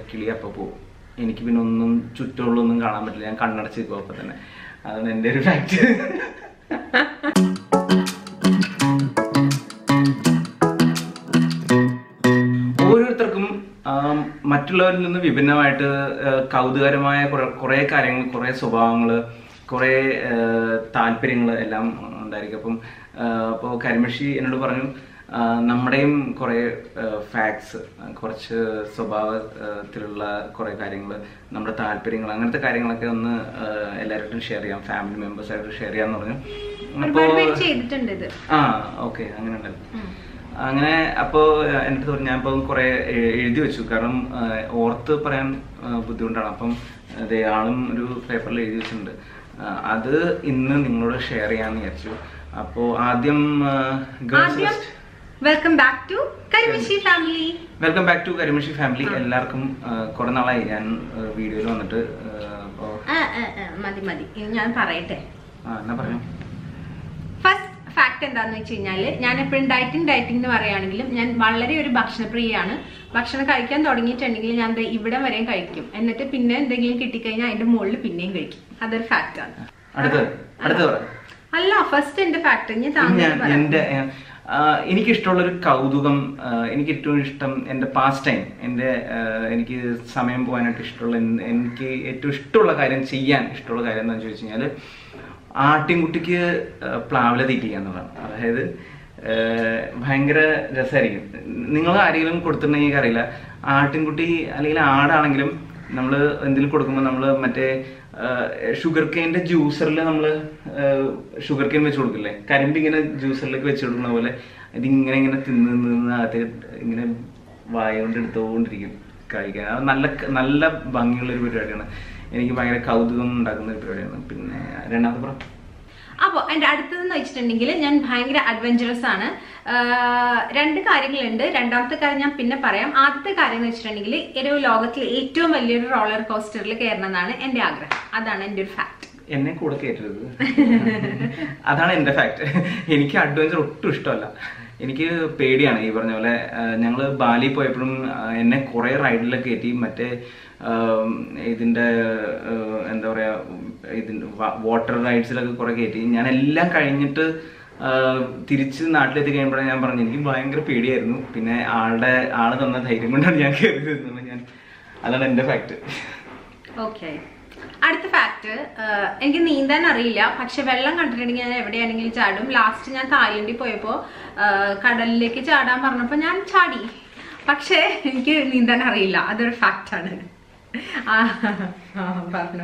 കിളി അപ്പം പോകും എനിക്ക് പിന്നെ ഒന്നും ചുറ്റുമുള്ളൊന്നും കാണാൻ പറ്റില്ല ഞാൻ കണ്ണടച്ച് നിൽക്കും അപ്പം തന്നെ അതാണ് എൻ്റെ ഒരു ഫാക്ട് ഓരോരുത്തർക്കും ആം, മറ്റുള്ളവരിൽ നിന്ന് വിഭിന്നമായിട്ട് ആ, കൗതുകരമായ കുറെ- കുറേ കാര്യങ്ങൾ കുറേ സ്വഭാവങ്ങൾ കുറേ താല്പര്യങ്ങൾ എല്ലാം ഉണ്ടായിരിക്കും അപ്പം അപ്പോൾ കരിമഷി എന്നോട് പറഞ്ഞു ആ, നമ്മുടെയും കുറേ ഫാക്ട്സ് കുറച്ച് സ്വഭാവത്തിലുള്ള കുറേ കാര്യങ്ങൾ നമ്മുടെ താല്പര്യങ്ങൾ അങ്ങനത്തെ കാര്യങ്ങളൊക്കെ ഒന്ന് ആ, എല്ലാവരോടും ഷെയർ ചെയ്യാം ഫാമിലി മെമ്പേഴ്സായിട്ട് ഷെയർ ചെയ്യാന്ന് പറഞ്ഞു ഒരുപാട് പേര് അപ്പോൾ ചെയ്തിട്ടുണ്ട് ഇത് ആ ഓക്കെ അങ്ങനെ ഉണ്ടല്ലോ ഉം. അങ്ങനെ അപ്പോൾ എൻ്റെ അടുത്ത് പറഞ്ഞു ഞാൻ ഇപ്പം കുറേ എ- എഴുതി വെച്ചു കാരണം ആ, ഓർത്ത് പറയാൻ ആ, ബുദ്ധിമുട്ടാണ് അപ്പം അതെ ആളും ഒരു പേപ്പറിൽ എഴുതി വെച്ചിട്ടുണ്ട് ആ, അത് ഇന്ന് നിങ്ങളോട് ഷെയർ ചെയ്യാമെന്ന് വിചാരിച്ചു അപ്പോൾ ആദ്യം ഗേൾസ് ആദ്യം first welcome back to Karimashi family welcome back to Karimashi family എല്ലാവർക്കും ആ, കുറേ നാളായി ഞാൻ വീഡിയോയിൽ വന്നിട്ട് അപ്പോൾ മതി മതി ഇത് ഞാൻ പറയട്ടെ ആ എന്നാ പറഞ്ഞു ഫസ്റ്റ് ഫാക്ട് എന്താന്ന് വെച്ച് കഴിഞ്ഞാല് ഞാൻ എപ്പോഴും ഡയറ്റിംഗ് ഡയറ്റിംഗ് എന്ന് പറയുകയാണെങ്കിലും ഞാൻ വളരെ ഒരു ഭക്ഷണപ്രിയയാണ് ഭക്ഷണം കഴിക്കാൻ തുടങ്ങിയിട്ടുണ്ടെങ്കിൽ ഞാൻ ദേ ഇവിടം വരെയും കഴിക്കും എന്നിട്ട് പിന്നെ എന്തെങ്കിലും കിട്ടിക്കഴിഞ്ഞാൽ അതിന്റെ മുകളിൽ പിന്നെയും കഴിക്കും അതൊരു ഫാക്ട് ആണ് അടുത്ത് അടുത്ത് പറ അല്ല ഫസ്റ്റ് എന്റെ ഫാക്ട് ഞാൻ ഞാൻ താങ്കൾ എൻ്റെ ആ, എനിക്കിഷ്ടമുള്ളൊരു കൗതുകം ആ, എനിക്ക് ഏറ്റവും ഇഷ്ടം എൻ്റെ പാസ്റ്റ് ടൈം എൻ്റെ ആ, എനിക്ക് സമയം പോകാനായിട്ട് ഇഷ്ടമുള്ള എൻ- എനിക്ക് ഏറ്റവും ഇഷ്ടമുള്ള കാര്യം ചെയ്യാൻ ഇഷ്ടമുള്ള കാര്യം എന്താണെന്ന് ചോദിച്ചു കഴിഞ്ഞാൽ ആട്ടിൻകുട്ടിക്ക് ആ, പ്ലാവില തീറ്റിക്കുക എന്നുള്ളതാണ് അതായത് ആ, ഭയങ്കര രസമായിരിക്കും നിങ്ങൾ ആരെങ്കിലും കൊടുത്തിട്ടുണ്ടെങ്കിൽ അറിയില്ല ആട്ടിൻകുട്ടി അല്ലെങ്കിൽ ആടാണെങ്കിലും നമ്മൾ എന്തെങ്കിലും കൊടുക്കുമ്പോൾ നമ്മൾ മറ്റേ ഷുഗർ കെയിൻ്റെ ജ്യൂസറിൽ നമ്മൾ ഷുഗർ കെയിൻ വെച്ച് കൊടുക്കില്ലേ കരിമ്പ് ഇങ്ങനെ ജ്യൂസറിലേക്ക് വെച്ച് കൊടുക്കുന്ന പോലെ ഇതിങ്ങനെ ഇങ്ങനെ തിന്ന് നിന്ന് അകത്ത് ഇങ്ങനെ വായ കൊണ്ട് എടുത്തുകൊണ്ടിരിക്കും കഴിക്കാൻ അത് നല്ല നല്ല ഭംഗിയുള്ള ഒരു പരിപാടിയാണ് എനിക്ക് ഭയങ്കര കൗതുകം ഉണ്ടാക്കുന്ന ഒരു പരിപാടിയാണ് പിന്നെ രണ്ടാമത്തെ പറ അപ്പോൾ എൻ്റെ അടുത്തതെന്ന് വെച്ചിട്ടുണ്ടെങ്കിൽ ഞാൻ ഭയങ്കര അഡ്വഞ്ചറസ് ആണ് ആഹ് രണ്ട് കാര്യങ്ങളുണ്ട് രണ്ടാമത്തെ കാര്യം ഞാൻ പിന്നെ പറയാം ആദ്യത്തെ കാര്യം എന്ന് വെച്ചിട്ടുണ്ടെങ്കിൽ ഒരു ലോകത്തിലെ ഏറ്റവും വലിയൊരു റോളർ കോസ്റ്ററിൽ കയറണം എന്നാണ് എൻ്റെ ആഗ്രഹം അതാണ് എൻ്റെ ഒരു ഫാക്ട് എന്നെ കൂടെ കയറ്റരുത് അതാണ് എൻ്റെ ഫാക്ട് എനിക്ക് അഡ്വഞ്ചർ ഒട്ടും ഇഷ്ടമല്ല എനിക്ക് പേടിയാണ് ഈ പറഞ്ഞ പോലെ ഞങ്ങൾ ബാലി പോയപ്പോഴും ആ, എന്നെ കുറേ റൈഡിലൊക്കെ കയറ്റി മറ്റേ ആം, ഇതിൻ്റെ ആ, എന്താ പറയുക ഇതിൻ്റെ വാട്ടർ റൈഡ്സിലൊക്കെ കുറേ കയറ്റി ഞാൻ എല്ലാം കഴിഞ്ഞിട്ട് ആ, തിരിച്ച് നാട്ടിലെത്തി കഴിയുമ്പോഴാണ് ഞാൻ പറഞ്ഞു എനിക്ക് ഭയങ്കര പേടിയായിരുന്നു പിന്നെ ആളുടെ ആള് തന്ന ധൈര്യം കൊണ്ടാണ് ഞാൻ കയറിയത് എന്നുള്ളത് ഞാൻ അതാണ് എൻ്റെ ഫാക്ട് ഓക്കെ അടുത്ത ഫാക്ട് എനിക്ക് നീന്താൻ അറിയില്ല പക്ഷെ വെള്ളം കണ്ടിട്ടുണ്ടെങ്കിൽ ഞാൻ എവിടെയാണെങ്കിലും ചാടും ലാസ്റ്റ് ഞാൻ തായ്ലൻഡിൽ പോയപ്പോൾ കടലിലേക്ക് ചാടാൻ പറഞ്ഞപ്പോൾ ഞാൻ ചാടി പക്ഷേ എനിക്ക് നീന്താൻ അറിയില്ല അതൊരു ഫാക്റ്റാണ് ആ ആ, പറഞ്ഞു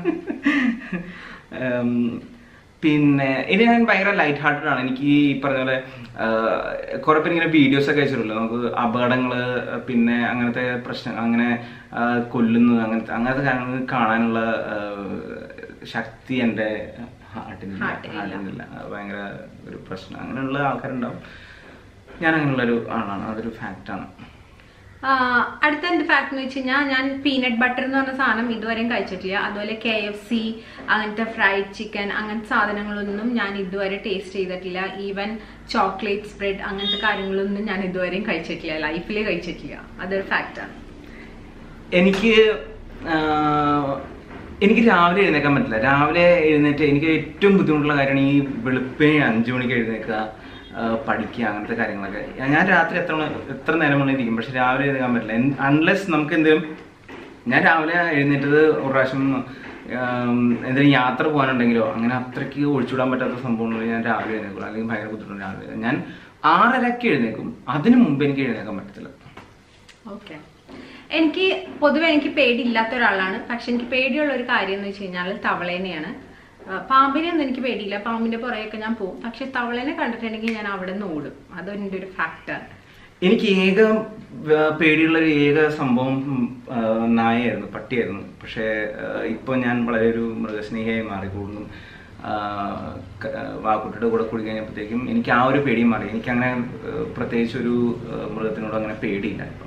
ഉം, പിന്നെ ഇനി ഞാൻ ഭയങ്കര ലൈറ്റ് ഹാർട്ടഡ് ആണ് എനിക്ക് ഈ പറഞ്ഞ പോലെ കുറെ പേര് ഇങ്ങനെ വീഡിയോസ് ഒക്കെ അയച്ചിട്ടുള്ളൂ നമുക്ക് അപകടങ്ങള് പിന്നെ അങ്ങനത്തെ പ്രശ്നം അങ്ങനെ ആ, കൊല്ലുന്നത് അങ്ങനത്തെ അങ്ങനത്തെ കാര്യങ്ങൾ കാണാനുള്ള ആ, ശക്തി എൻ്റെ ഹാർട്ടിനില്ല ഹാർട്ടിനില്ല. ഹാർട്ടിനില്ല അത് ഭയങ്കര ഒരു പ്രശ്നം അങ്ങനെയുള്ള ആൾക്കാരുണ്ടാവും ഞാൻ അങ്ങനെയുള്ള ഒരു ആളാണ് അതൊരു ഫാക്റ്റാണ് ആ, അടുത്ത എന്റെ ഫാക്ട് എന്ന് വെച്ച് കഴിഞ്ഞാൽ ഞാൻ പീനട്ട് ബട്ടർ എന്ന് പറഞ്ഞ സാധനം ഇതുവരെയും കഴിച്ചിട്ടില്ല അതുപോലെ കെ എഫ് സി അങ്ങനത്തെ ഫ്രൈഡ് ചിക്കൻ അങ്ങനത്തെ സാധനങ്ങളൊന്നും ഞാൻ ഇതുവരെ ടേസ്റ്റ് ചെയ്തിട്ടില്ല ഈവൻ ചോക്ലേറ്റ് സ്പ്രെഡ് അങ്ങനത്തെ കാര്യങ്ങളൊന്നും ഞാൻ ഇതുവരെയും കഴിച്ചിട്ടില്ല ലൈഫിൽ കഴിച്ചിട്ടില്ല അതൊരു ഫാക്റ്റാണ് എനിക്ക് ആഹ്, എനിക്ക് രാവിലെ എഴുന്നേക്കാൻ പറ്റില്ല രാവിലെ എഴുന്നേറ്റ് എനിക്ക് ഏറ്റവും ബുദ്ധിമുട്ടുള്ള കാര്യമാണ് ഈ വെളുപ്പിന് അഞ്ചു മണിക്ക് എഴുന്നേക്കുക ആഹ്, പഠിക്കുക അങ്ങനത്തെ കാര്യങ്ങളൊക്കെ ഞാൻ രാത്രി എത്ര മണി എത്ര നേരം വേണമെങ്കിലും ഇരിക്കും പക്ഷെ രാവിലെ എഴുന്നേക്കാൻ പറ്റില്ല അൺലെസ് നമുക്ക് എന്തെങ്കിലും ഞാൻ രാവിലെ എഴുന്നേറ്റത് ഒരു പ്രാവശ്യം ആം, എന്തെങ്കിലും യാത്ര പോകാനുണ്ടെങ്കിലോ അങ്ങനെ അത്രയ്ക്ക് ഒഴിച്ചുവിടാൻ പറ്റാത്ത സംഭവങ്ങളിൽ ഞാൻ രാവിലെ എഴുന്നേക്കുള്ളൂ അല്ലെങ്കിൽ ഭയങ്കര ബുദ്ധിമുട്ടുണ്ട് രാവിലെ ഞാൻ ആറരയ്ക്ക് എഴുന്നേക്കും അതിന് മുമ്പ് എനിക്ക് എഴുന്നേക്കാൻ പറ്റത്തില്ല ഓക്കെ എനിക്ക് പൊതുവെ എനിക്ക് പേടിയില്ലാത്ത ഒരാളാണ് പക്ഷെ എനിക്ക് പേടിയുള്ള ഒരു കാര്യം എന്ന് വെച്ച് കഴിഞ്ഞാൽ തവളേനെയാണ് ആ, പാമ്പിനെ ഒന്നും എനിക്ക് പേടിയില്ല പാമ്പിന്റെ പുറകെയൊക്കെ ഞാൻ പോകും പക്ഷെ തവളേനെ കണ്ടിട്ടുണ്ടെങ്കിൽ ഞാൻ അവിടെ നിന്ന് ഓടും അതെൻ്റെ ഒരു ഫാക്റ്റാണ് എനിക്ക് ഏക ആ, പേടിയുള്ള ഒരു ഏക സംഭവം ഉം, ആ, നായയായിരുന്നു പട്ടിയായിരുന്നു പക്ഷേ ആ, ഇപ്പോൾ ഞാൻ വളരെ ഒരു മൃഗസ്നേഹിയായി മാറി കൂടുതലും ആ, ക- ആ, വാക്കുട്ടിയുടെ കൂടെ കൂടി കഴിഞ്ഞപ്പോഴത്തേക്കും എനിക്ക് ആ ഒരു പേടിയും മാറി എനിക്ക് അങ്ങനെ പ്രത്യേകിച്ച് ഒരു ആ, മൃഗത്തിനോട് അങ്ങനെ പേടിയില്ല ഇപ്പം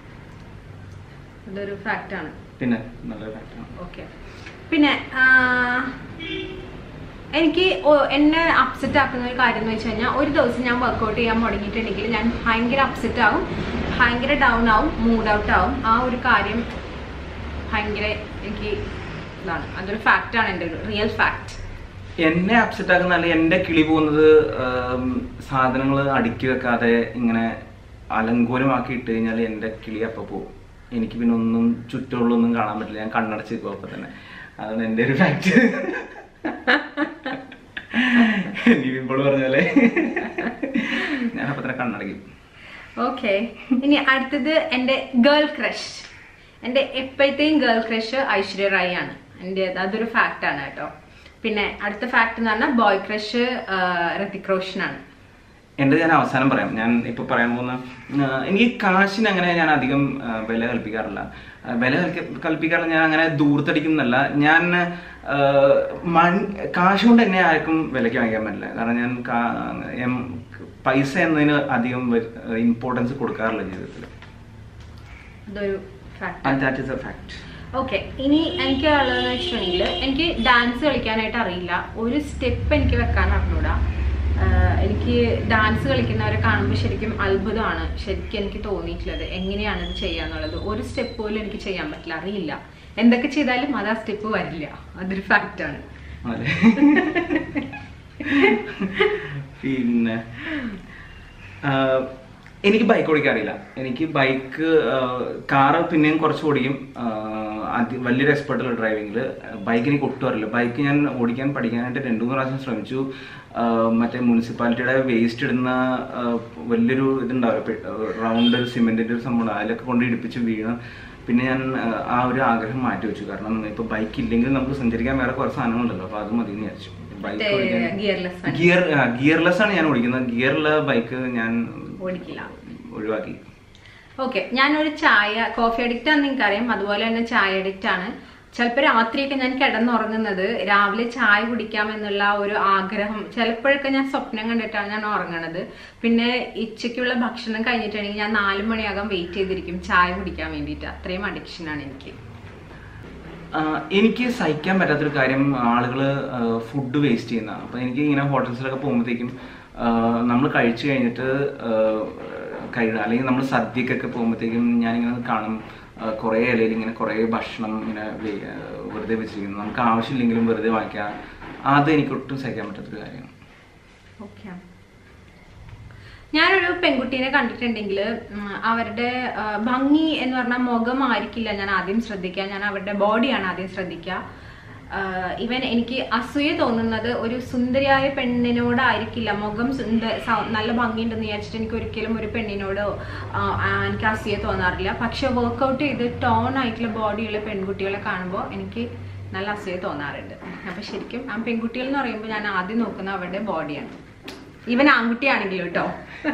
അതൊരു ഫാക്റ്റാണ് പിന്നെ നല്ലൊരു ഫാക്ടറാണ് ഓക്കെ പിന്നെ ആ, എനിക്ക് ഒ- എന്നെ അപ്സെറ്റ് ആക്കുന്ന ഒരു കാര്യം എന്ന് വെച്ച് കഴിഞ്ഞാൽ ഒരു ദിവസം ഞാൻ വർക്കൗട്ട് ചെയ്യാൻ തുടങ്ങിയിട്ടുണ്ടെങ്കിൽ ഞാൻ ഭയങ്കര അപ്സെറ്റ് ആവും ഭയങ്കര ഡൗൺ ആവും മൂഡ് ഔട്ട് ആവും ആ ഒരു കാര്യം ഭയങ്കര എനിക്ക് ഇതാണ് അതൊരു ഫാക്റ്റാണ് എൻ്റെ ഒരു റിയൽ ഫാക്ട് എന്നെ അപ്സെറ്റ് ആക്കുന്ന അല്ലെങ്കിൽ എന്റെ കിളി പോകുന്നത് സാധനങ്ങൾ അടുക്കി വെക്കാതെ ഇങ്ങനെ അലങ്കോലമാക്കി ഇട്ട് കഴിഞ്ഞാൽ എന്റെ കിളി അപ്പൊ പോകും എനിക്ക് പിന്നെ ഒന്നും ചുറ്റുള്ളൊന്നും കാണാൻ പറ്റില്ല ഞാൻ കണ്ണടച്ച് നിൽക്കും അപ്പൊ തന്നെ അതാണ് എന്റെ ഒരു ഫാക്ട് ഇപ്പോൾ പറഞ്ഞ പോലെ ഞാൻ അപ്പൊ തന്നെ കണ്ണടയ്ക്കും ഓക്കെ ഇനി അടുത്തത് എൻ്റെ ഗേൾ ക്രഷ് എൻ്റെ എപ്പോഴത്തെയും ഗേൾ ക്രഷ് ഐശ്വര്യ റായി ആണ് എൻ്റെ അതൊരു ഫാക്റ്റ് ആണ് കേട്ടോ പിന്നെ അടുത്ത ഫാക്ട് എന്ന് പറഞ്ഞാൽ ബോയ് ക്രഷ് ഋതിക് റോഷൻ ആണ് എൻ്റെ ഞാൻ അവസാനം പറയാം ഞാൻ ഇപ്പൊ പറയാൻ പോകുന്ന ആ, എനിക്ക് കാശിന് അങ്ങനെ ഞാൻ അധികം ആ, വില കൽപ്പിക്കാറില്ല ആ, വില കൽക്ക- കൽപ്പിക്കാറില്ല ഞാൻ അങ്ങനെ ദൂർത്തടിക്കുന്നല്ല ഞാൻ ആ, മൺ- കാശ് കൊണ്ട് എന്നെ ആർക്കും വിലയ്ക്ക് വാങ്ങിക്കാൻ പറ്റില്ല കാരണം ഞാൻ കാ- എം- പൈസ എന്നതിന് അധികം ഇമ്പോർട്ടൻസ് കൊടുക്കാറില്ല ജീവിതത്തിൽ അതൊരു fact that is a fact okay ഇനി എനിക്ക് ഉള്ളതെന്ന് വെച്ചിട്ടുണ്ടെങ്കിൽ എനിക്ക് ഡാൻസ് കളിക്കാനായിട്ട് അറിയില്ല ഒരു സ്റ്റെപ്പ് എനിക്ക് വെക്കാൻ അറിഞ്ഞൂടാ ആഹ് എനിക്ക് ഡാൻസ് കളിക്കുന്നവരെ കാണുമ്പോൾ ശരിക്കും അത്ഭുതമാണ് ശരിക്കും എനിക്ക് തോന്നിയിട്ടുള്ളത് എങ്ങനെയാണ് ഇത് ചെയ്യാന്നുള്ളത് ഒരു സ്റ്റെപ്പ് പോലും എനിക്ക് ചെയ്യാൻ പറ്റില്ല അറിയില്ല എന്തൊക്കെ ചെയ്താലും അത് ആ സ്റ്റെപ്പ് വരില്ല അതൊരു ഫാക്റ്റാണ് അതെ പിന്നെ ആ, എനിക്ക് ബൈക്ക് ഓടിക്കാൻ അറിയില്ല എനിക്ക് ബൈക്ക് കാറ് പിന്നെയും കുറച്ച് ഓടിക്കും ആ, അതി- വലിയൊരു എക്സ്പെർട്ടുള്ള ഡ്രൈവിങ്ങിൽ ബൈക്ക് എനിക്ക് ഒട്ടും അറിയില്ല ബൈക്ക് ഞാൻ ഓടിക്കാൻ പഠിക്കാനായിട്ട് രണ്ടു മൂന്ന് പ്രാവശ്യം ശ്രമിച്ചു ആ, മറ്റേ മുനിസിപ്പാലിറ്റിയുടെ വേസ്റ്റ് ഇടുന്ന ആ, വലിയൊരു ഇതുണ്ടാവില്ല റൗണ്ട് സിമെന്റിന്റെ ഒരു സംഭവം അതിലൊക്കെ കൊണ്ട് ഇടിപ്പിച്ച് വീണ് പിന്നെ ഞാൻ ആ, ആ ഒരു ആഗ്രഹം മാറ്റി വെച്ചു കാരണം ഇപ്പൊ ബൈക്ക് ഇല്ലെങ്കിൽ നമുക്ക് സഞ്ചരിക്കാൻ വേറെ കുറച്ച് സാധനങ്ങളുണ്ടല്ലോ അപ്പൊ അത് മതി എന്ന് വിചാരിച്ചു ബൈക്ക് മറ്റേ ഓടിക്കാൻ ഗിയർലെസ് വണ്ടി ഗിയർ ഗിയർലെസ് ആണ് ഞാൻ ഓടിക്കുന്നത് ഗിയറുള്ള ബൈക്ക് ഞാൻ ഓടിക്കില്ല ഒഴിവാക്കി ഓക്കെ ഞാനൊരു ചായ കോഫി അഡിക്റ്റ് ആണെന്ന് എനിക്കറിയാം അതുപോലെ തന്നെ ചായ അഡിക്റ്റ് ആണ് ചിലപ്പോൾ രാത്രിയൊക്കെ ഞാൻ കിടന്നുറങ്ങുന്നത് രാവിലെ ചായ കുടിക്കാം എന്നുള്ള ഒരു ആഗ്രഹം ചിലപ്പോഴൊക്കെ ഞാൻ സ്വപ്നം കണ്ടിട്ടാണ് ഞാൻ ഉറങ്ങണത് പിന്നെ ഉച്ചയ്ക്കുള്ള ഭക്ഷണം കഴിഞ്ഞിട്ടുണ്ടെങ്കിൽ ഞാൻ നാല് മണിയാകാൻ വെയിറ്റ് ചെയ്തിരിക്കും ചായ കുടിക്കാൻ വേണ്ടിയിട്ട് അത്രയും അഡിക്ഷനാണ് എനിക്ക് ആ, എനിക്ക് സഹിക്കാൻ പറ്റാത്തൊരു കാര്യം ആളുകൾ ഫുഡ് വേസ്റ്റ് ചെയ്യുന്നതാണ് അപ്പോൾ എനിക്ക് ഇങ്ങനെ ഹോട്ടൽസിലൊക്കെ പോകുമ്പോഴത്തേക്കും നമ്മൾ കഴിച്ചു കഴിഞ്ഞിട്ട് കഴിയുക അല്ലെങ്കിൽ നമ്മൾ സദ്യക്കൊക്കെ പോകുമ്പോഴത്തേക്കും ഞാനിങ്ങനെ കാണും ആ, കുറേ ഇലയിൽ ഇങ്ങനെ കുറേ ഭക്ഷണം ഇങ്ങനെ വെ- ആ, വെറുതെ വെച്ചിരിക്കുന്നു നമുക്ക് ആവശ്യമില്ലെങ്കിലും വെറുതെ വാങ്ങിക്കാം അത് എനിക്ക് ഒട്ടും സഹിക്കാൻ പറ്റാത്തൊരു കാര്യമാണ് ഓക്കെ ഞാനൊരു പെൺകുട്ടീനെ കണ്ടിട്ടുണ്ടെങ്കിൽ അവരുടെ ആ, ഭംഗി എന്ന് പറഞ്ഞാൽ മുഖമായിരിക്കില്ല ഞാൻ ആദ്യം ശ്രദ്ധിക്കുക ഞാൻ അവരുടെ ബോഡിയാണ് ആദ്യം ശ്രദ്ധിക്കുക ഇവൻ എനിക്ക് അസൂയ തോന്നുന്നത് ഒരു സുന്ദരിയായ പെണ്ണിനോടായിരിക്കില്ല മുഖം സുന്ദ- സൗ- നല്ല ഭംഗിയുണ്ടെന്ന് വിചാരിച്ചിട്ട് എനിക്ക് ഒരിക്കലും ഒരു പെണ്ണിനോട് ആ, ആ, എനിക്ക് അസൂയ തോന്നാറില്ല പക്ഷെ വർക്കൗട്ട് ചെയ്ത് ടോൺ ആയിട്ടുള്ള ബോഡിയുള്ള പെൺകുട്ടികളെ കാണുമ്പോൾ എനിക്ക് നല്ല അസൂയ തോന്നാറുണ്ട് അപ്പൊ ശരിക്കും ആ പെൺകുട്ടികൾ എന്ന് പറയുമ്പോൾ ഞാൻ ആദ്യം നോക്കുന്ന അവരുടെ ബോഡിയാണ് ഇവൻ ആൺകുട്ടിയാണെങ്കിലും കേട്ടോ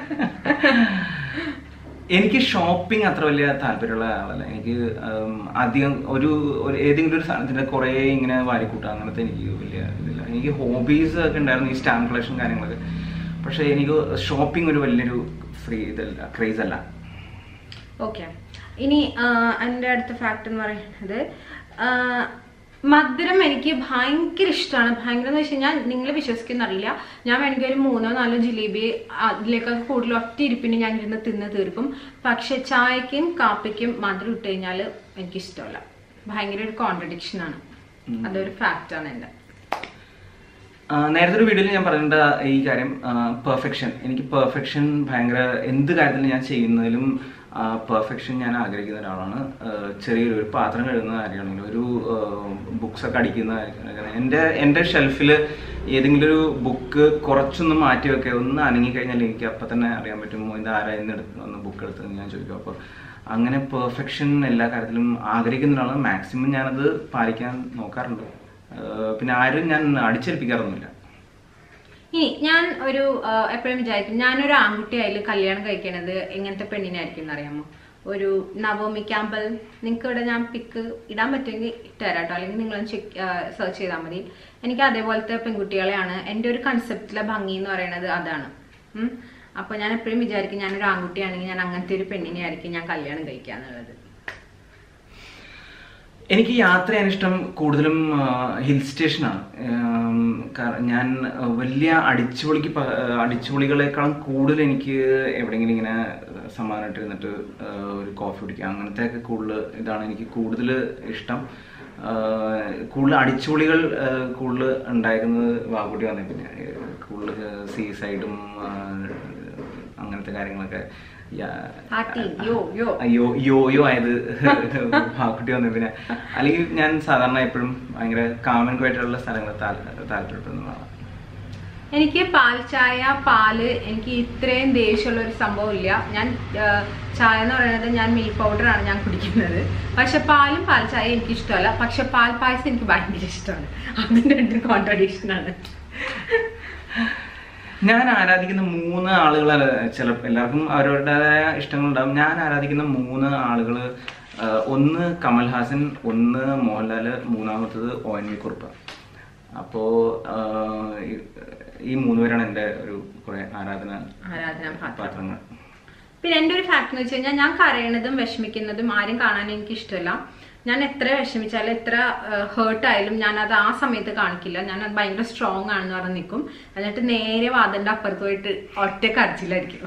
എനിക്ക് ഷോപ്പിംഗ് അത്ര വലിയ താല്പര്യമുള്ള ആളല്ല എനിക്ക് ഉം, അധികം ഒരു ഒരു ഏതെങ്കിലും ഒരു സാധനത്തിന്റെ കുറേ ഇങ്ങനെ വാരിക്കൂട്ടുക അങ്ങനത്തെ എനിക്ക് വലിയ ഇതില്ല എനിക്ക് ഹോബീസ് ഒക്കെ ഉണ്ടായിരുന്നു ഈ സ്റ്റാമ്പ് കളക്ഷൻ കാര്യങ്ങളൊക്കെ പക്ഷെ എനിക്ക് ഷോപ്പിംഗ് ഒരു വലിയൊരു ഫ്രീ ഇതല്ല ക്രേസ് അല്ല ഓക്കെ ഇനി എൻ്റെ അടുത്ത ഫാക്ട് എന്ന് പറയുന്നത് ആ, മധുരം എനിക്ക് ഭയങ്കര ഇഷ്ടമാണ് ഭയങ്കര എന്ന് വെച്ച് കഴിഞ്ഞാൽ നിങ്ങൾ വിശ്വസിക്കുന്നറിയില്ല ഞാൻ വേണമെങ്കിൽ ഒരു മൂന്നോ നാലോ ജിലേബി അതിലേക്കൊക്കെ കൂടുതൽ ഒറ്റ ഇരിപ്പിന് ഞാൻ ഇരുന്ന് തിന്ന് തീർക്കും പക്ഷെ ചായക്കും കാപ്പിക്കും മധുരം ഇട്ട് കഴിഞ്ഞാൽ എനിക്ക് ഇഷ്ടമല്ല ഭയങ്കര ഒരു കോൺട്രഡിക്ഷൻ ആണ് അതൊരു ഫാക്റ്റ് ആണ് എൻ്റെ ആ, നേരത്തെ ഒരു വീഡിയോയിൽ ഞാൻ പറഞ്ഞിട്ട് ഈ കാര്യം പെർഫെക്ഷൻ എനിക്ക് പെർഫെക്ഷൻ ഭയങ്കര എന്ത് കാര്യത്തിൽ ഞാൻ ചെയ്യുന്നതിലും പെർഫെക്ഷൻ ഞാൻ ആഗ്രഹിക്കുന്ന ഒരാളാണ് ആ, ചെറിയൊരു ഒരു പാത്രം കഴുകുന്ന കാര്യമാണെങ്കിലും ഒരു ബുക്സ് ഒക്കെ അടിക്കുന്ന കാര്യമാണെങ്കിലും എൻ്റെ എൻ്റെ ഷെൽഫിൽ ഏതെങ്കിലും ഒരു ബുക്ക് കുറച്ചൊന്ന് മാറ്റി വെക്കുക ഒന്ന് അനങ്ങി കഴിഞ്ഞാൽ എനിക്ക് അപ്പം തന്നെ അറിയാൻ പറ്റും ഇത് ആരാ ഇന്ന് എടുത്ത് വന്ന് ബുക്ക് എടുത്തതെന്ന് ഞാൻ ചോദിക്കും അപ്പോൾ അങ്ങനെ പെർഫെക്ഷൻ എല്ലാ കാര്യത്തിലും ആഗ്രഹിക്കുന്ന ഒരാളാണ് മാക്സിമം ഞാനത് പാലിക്കാൻ നോക്കാറുണ്ട് ആഹ് പിന്നെ ആരും ഞാൻ അടിച്ചേൽപ്പിക്കാറൊന്നുമില്ല ഇനി ഞാൻ ഒരു എപ്പോഴും വിചാരിക്കും ഞാനൊരു ആൺകുട്ടിയായാലും കല്യാണം കഴിക്കണത് എങ്ങനത്തെ പെണ്ണിനായിരിക്കും എന്നറിയാമോ ഒരു നവോമി ക്യാമ്പൽ നിങ്ങൾക്ക് ഇവിടെ ഞാൻ പിക്ക് ഇടാൻ പറ്റുമെങ്കിൽ ഇട്ടുതരാം കേട്ടോ അല്ലെങ്കിൽ നിങ്ങൾ ചെക്ക് സെർച്ച് ചെയ്താൽ മതി എനിക്ക് അതേപോലത്തെ പെൺകുട്ടികളെയാണ് എൻ്റെ ഒരു കൺസെപ്റ്റിലെ ഭംഗി എന്ന് പറയുന്നത് അതാണ് ഉം. അപ്പൊ ഞാൻ എപ്പോഴും വിചാരിക്കും ഞാനൊരു ആൺകുട്ടിയാണെങ്കിൽ ഞാൻ അങ്ങനത്തെ ഒരു പെണ്ണിനെ ആയിരിക്കും ഞാൻ കല്യാണം കഴിക്കുക എന്നുള്ളത് എനിക്ക് യാത്ര ചെയ്യാൻ ഇഷ്ടം കൂടുതലും ഹിൽ സ്റ്റേഷനാണ് ഉം, കാര- ഞാൻ ആ, വലിയ അടിച്ചുപൊളിക്ക് പ- ആ, അടിച്ചുപൊളികളെക്കാളും കൂടുതൽ എനിക്ക് എവിടെയെങ്കിലും ഇങ്ങനെ ആ, സമാധാനമായിട്ട് ഇരുന്നിട്ട് ആ, ഒരു കോഫി കുടിക്കുക അങ്ങനത്തെ ഒക്കെ കൂടുതൽ ഇതാണ് എനിക്ക് കൂടുതൽ ഇഷ്ടം ആ, കൂടുതൽ അടിച്ചുപൊളികൾ ആ, കൂടുതൽ ഉണ്ടായിരുന്നത് വാഗുട്ടി വന്നേ പിന്നെ കൂടുതൽ സീ സൈഡും ആ, അങ്ങനത്തെ കാര്യങ്ങളൊക്കെ യാ- Party, yo, yo. യോ യോ യോ ആയത് വാക്കുട്ടി വന്നേ പിന്നെ അല്ലെങ്കിൽ ഞാൻ സാധാരണ എപ്പോഴും ഭയങ്കര കാമൻ ആയിട്ടുള്ള സ്ഥലങ്ങൾ താല്പര്യപ്പെടുന്നതാണ് എനിക്ക് പാൽ ചായ പാല് എനിക്ക് ഇത്രയും ദേഷ്യമുള്ള ഒരു സംഭവം ഇല്ല ഞാൻ ആ, ചായ എന്ന് പറയുന്നത് ഞാൻ മിൽക്ക് പൗഡറാണ് ഞാൻ കുടിക്കുന്നത് പക്ഷെ പാലും പാൽ ചായ എനിക്ക് ഇഷ്ടമല്ല പക്ഷെ പാൽ പായസം എനിക്ക് ഭയങ്കര ഇഷ്ടമാണ് അതിന്റെ രണ്ട് കോൺട്രഡിക്ഷൻ ആണ് ഞാൻ ആരാധിക്കുന്ന മൂന്ന് ആളുകൾ ചില എല്ലാവർക്കും അവരവരുടേതായ ഇഷ്ടങ്ങളുണ്ടാവും ഞാൻ ആരാധിക്കുന്ന മൂന്ന് ആളുകൾ ഒന്ന് കമൽഹാസൻ ഒന്ന് മോഹൻലാല് മൂന്നാമത്തത് ഒ എൻ വി കുറുപ്പ് അപ്പോ ആഹ്, ഈ- ഈ മൂന്ന് പേരാണ് എൻ്റെ ഒരു കുറെ ആരാധന ആരാധനാ പാത്രം പാത്രങ്ങൾ പിന്നെ എൻ്റെ ഒരു ഫാക്ട് എന്ന് വെച്ച് കഴിഞ്ഞാൽ ഞാൻ കരയണതും വിഷമിക്കുന്നതും ആരും കാണാൻ എനിക്ക് ഇഷ്ടമല്ല ഞാൻ എത്ര വിഷമിച്ചാലും എത്ര ഹേർട്ട് ആയാലും ഞാൻ അത് ആ സമയത്ത് കാണിക്കില്ല ഞാൻ അത് ഭയങ്കര സ്ട്രോങ് ആണെന്ന് പറഞ്ഞ് നിൽക്കും എന്നിട്ട് നേരെ വാതിന്റെ അപ്പുറത്ത് പോയിട്ട് ഒറ്റ കരച്ചിലായിരിക്കും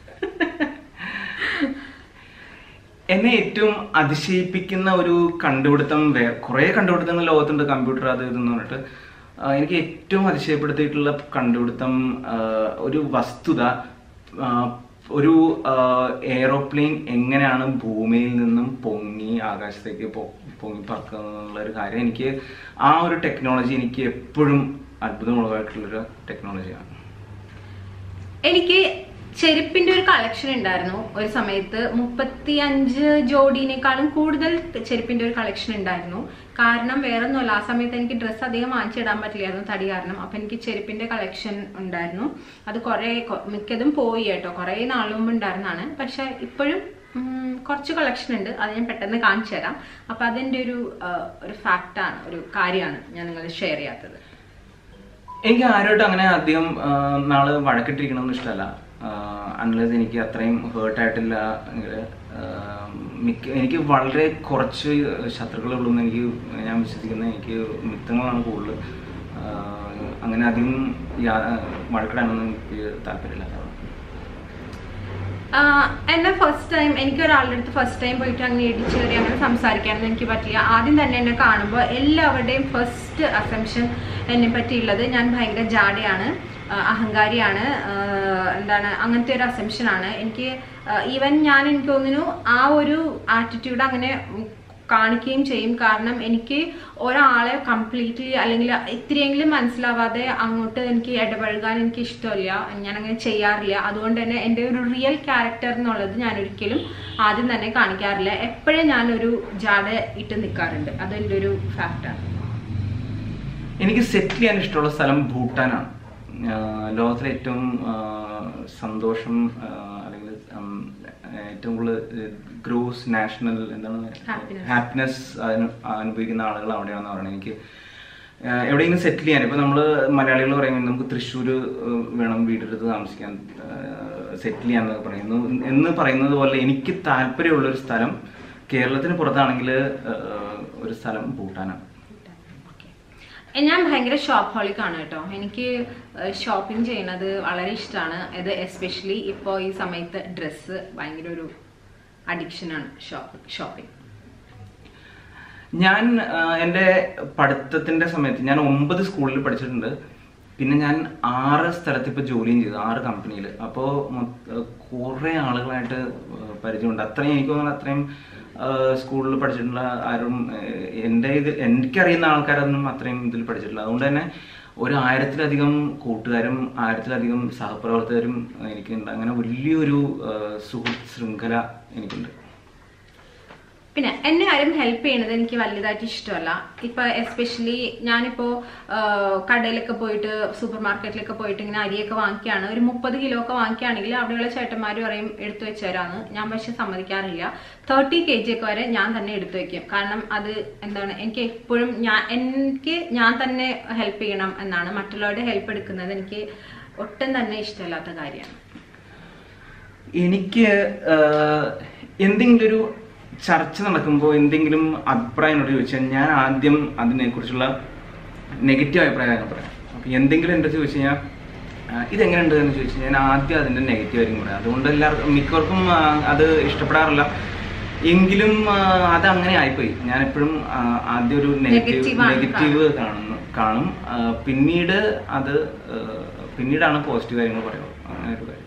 എന്നെ ഏറ്റവും അതിശയിപ്പിക്കുന്ന ഒരു കണ്ടുപിടുത്തം വേ കുറെ കണ്ടുപിടുത്തങ്ങൾ ലോകത്തുണ്ട് കമ്പ്യൂട്ടർ അത് ഇതെന്ന് പറഞ്ഞിട്ട് ആ, എനിക്ക് ഏറ്റവും അതിശയപ്പെടുത്തിയിട്ടുള്ള കണ്ടുപിടുത്തം ആ, ഒരു വസ്തുത ആ, ഒരു എയറോപ്ലെയിൻ എങ്ങനെയാണ് ഭൂമിയിൽ നിന്നും പൊങ്ങി ആകാശത്തേക്ക് പൊ- പൊങ്ങി പറക്കുന്ന ഒരു കാര്യം എനിക്ക് ആ ഒരു ടെക്നോളജി എനിക്ക് എപ്പോഴും അത്ഭുതമുള്ളതായിട്ടുള്ളൊരു ടെക്നോളജിയാണ് എനിക്ക് ചെരുപ്പിന്റെ ഒരു കളക്ഷൻ ഉണ്ടായിരുന്നു ഒരു സമയത്ത് മുപ്പത്തി അഞ്ച് ജോഡിനേക്കാളും കൂടുതൽ ചെരുപ്പിന്റെ ഒരു കളക്ഷൻ ഉണ്ടായിരുന്നു കാരണം വേറെ ഒന്നുമല്ല ആ സമയത്ത് എനിക്ക് ഡ്രസ്സ് അധികം വാങ്ങിച്ചിടാൻ പറ്റില്ലായിരുന്നു തടി കാരണം അപ്പൊ എനിക്ക് ചെരുപ്പിന്റെ കളക്ഷൻ ഉണ്ടായിരുന്നു അത് കുറെ മിക്കതും പോയി കേട്ടോ കുറെ നാൾ മുമ്പ് ഉണ്ടായിരുന്നതാണ് പക്ഷെ ഇപ്പോഴും ഉം, കുറച്ച് കളക്ഷൻ ഉണ്ട് അത് ഞാൻ പെട്ടെന്ന് കാണിച്ചു തരാം അപ്പൊ അതിന്റെ ഒരു ആ, ഒരു ഫാക്റ്റാണ് ഒരു കാര്യമാണ് ഞാൻ നിങ്ങൾ ഷെയർ ചെയ്യാത്തത് എനിക്ക് ആരുമായിട്ട് അങ്ങനെ അധികം ആ, നാള് വഴക്കിട്ടിരിക്കണമെന്ന് ഇഷ്ടമല്ല അൺലെസ് എനിക്ക് അത്രയും ഹേർട്ട് ആയിട്ടില്ല എങ്കില്, ആ, മിക്ക എനിക്ക് വളരെ കുറച്ച് ശത്രുക്കളുള്ളൂ എന്ന് എനിക്ക് ഞാൻ വിശ്വസിക്കുന്നത് എനിക്ക് മിത്രങ്ങളാണ് കൂടുതൽ ആ, അങ്ങനെ അധികം യാ- വഴക്കിടാനൊന്നും എനിക്ക് താല്പര്യമില്ല ആഹ് എന്നെ ഫസ്റ്റ് ടൈം എനിക്ക് ഒരാളുടെ അടുത്ത് ഫസ്റ്റ് ടൈം പോയിട്ട് അങ്ങനെ ഇടിച്ചു കയറി അങ്ങനെ സംസാരിക്കാനൊന്നും എനിക്ക് പറ്റില്ല ആദ്യം തന്നെ എന്നെ കാണുമ്പോൾ എല്ലാവരുടെയും ഫസ്റ്റ് അസംഷൻ എന്നെ പറ്റിയുള്ളത് ഞാൻ ഭയങ്കര ജാടയാണ് ആഹ് അഹങ്കാരിയാണ് ആഹ് എന്താണ് അങ്ങനത്തെ ഒരു അസംഷൻ ആണ് എനിക്ക് ഈവൻ ഞാൻ എനിക്ക് തോന്നുന്നു ആ ഒരു ആറ്റിറ്റ്യൂഡ് അങ്ങനെ ഉം, കാണിക്കുകയും ചെയ്യും കാരണം എനിക്ക് ഒരാളെ കംപ്ലീറ്റ്ലി അല്ലെങ്കിൽ ഇത്തിരിയെങ്കിലും മനസ്സിലാവാതെ അങ്ങോട്ട് എനിക്ക് ഇടപഴകാൻ എനിക്ക് ഇഷ്ടമില്ല ഞാൻ അങ്ങനെ ചെയ്യാറില്ല അതുകൊണ്ട് തന്നെ എൻ്റെ ഒരു റിയൽ ക്യാരക്ടർ എന്നുള്ളത് ഞാൻ ഒരിക്കലും ആദ്യം തന്നെ കാണിക്കാറില്ല എപ്പോഴും ഞാനൊരു ജാട ഇട്ട് നിൽക്കാറുണ്ട് അതെൻ്റെ ഒരു ഫാക്റ്റാണ് എനിക്ക് സെറ്റിൽ ചെയ്യാൻ ഇഷ്ടമുള്ള സ്ഥലം ഭൂട്ടാനാണ് ആഹ് ലോകത്തിലെ ഏറ്റവും ആഹ് സന്തോഷം ആഹ് അല്ലെങ്കിൽ ഉം, ഏറ്റവും കൂടുതൽ ഗ്രോസ് നാഷണൽ എന്താണ് Happiness. ഹാപ്പിനെസ് അനുഭവിക്കുന്ന ആളുകൾ അവിടെയാണെന്ന് പറയുന്നത് എനിക്ക് ആഹ് എവിടെയെങ്കിലും സെറ്റിൽ ചെയ്യാൻ ഇപ്പൊ നമ്മള് മലയാളികൾ പറയുമ്പോൾ നമുക്ക് തൃശ്ശൂർ വേണം വീടെടുത്ത് താമസിക്കാൻ സെറ്റിൽ ചെയ്യാൻ എന്നൊക്കെ പറയുന്നു എന്ന് പറയുന്നത് പോലെ എനിക്ക് താല്പര്യമുള്ള ഒരു സ്ഥലം കേരളത്തിന് പുറത്താണെങ്കിൽ ഒരു സ്ഥലം ഭൂട്ടാനാണ് ഞാൻ ഭയങ്കര ഷോപ്പ് ഹോളിക് ആണ് കേട്ടോ എനിക്ക് ഷോപ്പിംഗ് ചെയ്യുന്നത് വളരെ ഇഷ്ടമാണ് ഇത് എസ്പെഷ്യലി ഇപ്പോൾ ഈ സമയത്ത് ഡ്രസ്സ് ഭയങ്കര ഒരു അഡിക്ഷനാണ് ഷോപ്പ് ഷോപ്പിംഗ് ഞാൻ ആ, എൻ്റെ പഠിത്തത്തിന്റെ സമയത്ത് ഞാൻ ഒമ്പത് സ്കൂളിൽ പഠിച്ചിട്ടുണ്ട് പിന്നെ ഞാൻ ആറ് സ്ഥലത്ത് ഇപ്പോൾ ജോലിയും ചെയ്തു ആറ് കമ്പനിയിൽ അപ്പോൾ കുറേ ആളുകളായിട്ട് ആ, പരിചയമുണ്ട് അത്രയും എനിക്ക് തോന്നുന്നു അത്രയും സ്കൂളിൽ പഠിച്ചിട്ടുള്ള ആരും ആ, എൻ്റെ ഇത് എനിക്കറിയുന്ന ആൾക്കാരൊന്നും അത്രയും ഇതിൽ പഠിച്ചിട്ടില്ല അതുകൊണ്ട് തന്നെ ഒരു ആയിരത്തിലധികം കൂട്ടുകാരും ആയിരത്തിലധികം സഹപ്രവർത്തകരും എനിക്കുണ്ട് അങ്ങനെ വലിയൊരു ആ, സുഹൃത്ത് ശൃംഖല എനിക്കുണ്ട് പിന്നെ എന്നെ ആരും ഹെൽപ്പ് ചെയ്യണത് എനിക്ക് വലുതായിട്ട് ഇഷ്ടമല്ല ഇപ്പൊ എസ്പെഷ്യലി ഞാനിപ്പോ ആ, കടയിലൊക്കെ പോയിട്ട് സൂപ്പർ മാർക്കറ്റിലൊക്കെ പോയിട്ട് ഇങ്ങനെ അരിയൊക്കെ വാങ്ങിക്കുകയാണ് ഒരു മുപ്പത് കിലോ ഒക്കെ വാങ്ങിക്കുകയാണെങ്കിൽ അവിടെയുള്ള ചേട്ടന്മാർ പറയും എടുത്തു വെച്ചവരാന്ന് ഞാൻ പക്ഷെ സമ്മതിക്കാറില്ല തേർട്ടി കെ ജി ഒക്കെ വരെ ഞാൻ തന്നെ എടുത്തു വെക്കും കാരണം അത് എന്താണ് എനിക്ക് എപ്പോഴും ഞാൻ എനിക്ക് ഞാൻ തന്നെ ഹെൽപ്പ് ചെയ്യണം എന്നാണ് മറ്റുള്ളവരുടെ ഹെൽപ്പ് എടുക്കുന്നത് എനിക്ക് ഒട്ടും തന്നെ ഇഷ്ടമല്ലാത്ത കാര്യമാണ് എനിക്ക് ആഹ്, എന്തെങ്കിലും ഒരു ചർച്ച നടക്കുമ്പോൾ എന്തെങ്കിലും അഭിപ്രായം എന്നോട് ചോദിച്ചാൽ ഞാൻ ആദ്യം അതിനെക്കുറിച്ചുള്ള നെഗറ്റീവ് അഭിപ്രായമാണ് പറയാം അപ്പം എന്തെങ്കിലും എൻ്റെ അടുത്ത് ചോദിച്ചു കഴിഞ്ഞാൽ ആ, ഇതെങ്ങനെയുണ്ട് എന്ന് ചോദിച്ചു ഞാൻ ആദ്യം അതിന്റെ നെഗറ്റീവ് ആയിരിക്കും പറയാം അതുകൊണ്ട് എല്ലാവർക്കും മിക്കവർക്കും ആ, അത് ഇഷ്ടപ്പെടാറില്ല എങ്കിലും ആ, അത് അങ്ങനെ ആയിപ്പോയി ഞാൻ എപ്പോഴും ആദ്യം ഒരു നെഗറ്റീവ് Negative ആണ് നെഗറ്റീവ് കാണുന്നു കാണും ആ, പിന്നീട് അത് ആ, പിന്നീടാണ് പോസിറ്റീവ് കാര്യങ്ങൾ പറയുള്ളൂ അങ്ങനെ ഒരു കാര്യം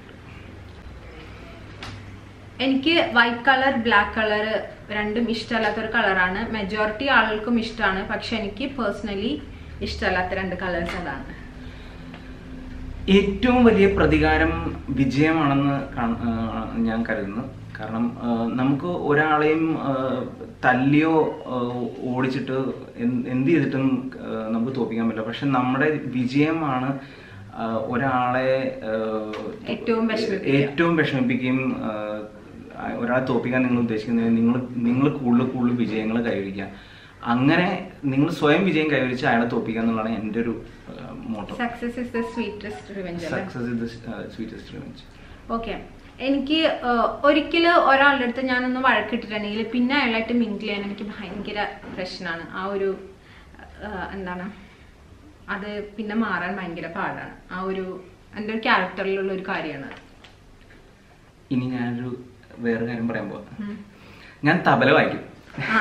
എനിക്ക് വൈറ്റ് കളർ ബ്ലാക്ക് കളർ രണ്ടും ഇഷ്ടമല്ലാത്ത ഒരു കളറാണ് മെജോറിറ്റി ആളുകൾക്കും ഇഷ്ടമാണ് പക്ഷെ എനിക്ക് പേഴ്സണലി ഇഷ്ടമല്ലാത്ത രണ്ട് കളേഴ്സ് അതാണ് ഏറ്റവും വലിയ പ്രതികാരം വിജയമാണെന്ന് കാണ്- ആ, ഞാൻ കരുതുന്നു കാരണം ആ, നമുക്ക് ഒരാളെയും ആ, തല്ലിയോ ആ, ഓടിച്ചിട്ട് എന്ത് എന്ത് ചെയ്തിട്ടും ആ, നമുക്ക് തോപ്പിക്കാൻ പറ്റില്ല പക്ഷെ നമ്മുടെ വിജയമാണ് ആ, ഒരാളെ ആ, ഏറ്റവും വിഷമിപ്പിക്കുക. ഏറ്റവും വിഷമിപ്പിക്കുകയും ആ, ഒരാളെ തോപ്പിക്കാൻ നിങ്ങൾ ഉദ്ദേശിക്കുന്നത് നിങ്ങൾ നിങ്ങൾ കൂടുതൽ കൂടുതൽ വിജയങ്ങൾ കൈവരിക്കുക അങ്ങനെ നിങ്ങൾ സ്വയം വിജയം കൈവരിച്ച് അയാളെ തോപ്പിക്കുക എന്നുള്ളതാണ് എൻ്റെ ഒരു motto success is the sweetest revenge അല്ലേ success is sweetest revenge okay എനിക്ക് ഒരിക്കൽ ഒരാളുടെ അടുത്ത് ഞാനൊന്ന് വഴക്കിട്ടിട്ടുണ്ടെങ്കിൽ പിന്നെ അയാളായിട്ട് മിങ്കിൾ ചെയ്യാൻ എനിക്ക് ഭയങ്കര പ്രശ്നമാണ് ആ ഒരു ആ, എന്താണ് അത് പിന്നെ മാറാൻ ഭയങ്കര പാടാണ് ആ ഒരു എൻ്റെ ഒരു ക്യാരക്ടറിലുള്ള ഒരു കാര്യമാണ് ഇനി ഞാനൊരു വേറെ കാര്യം പറയാൻ പോവാ ഞാൻ തബല വായിക്കും ആ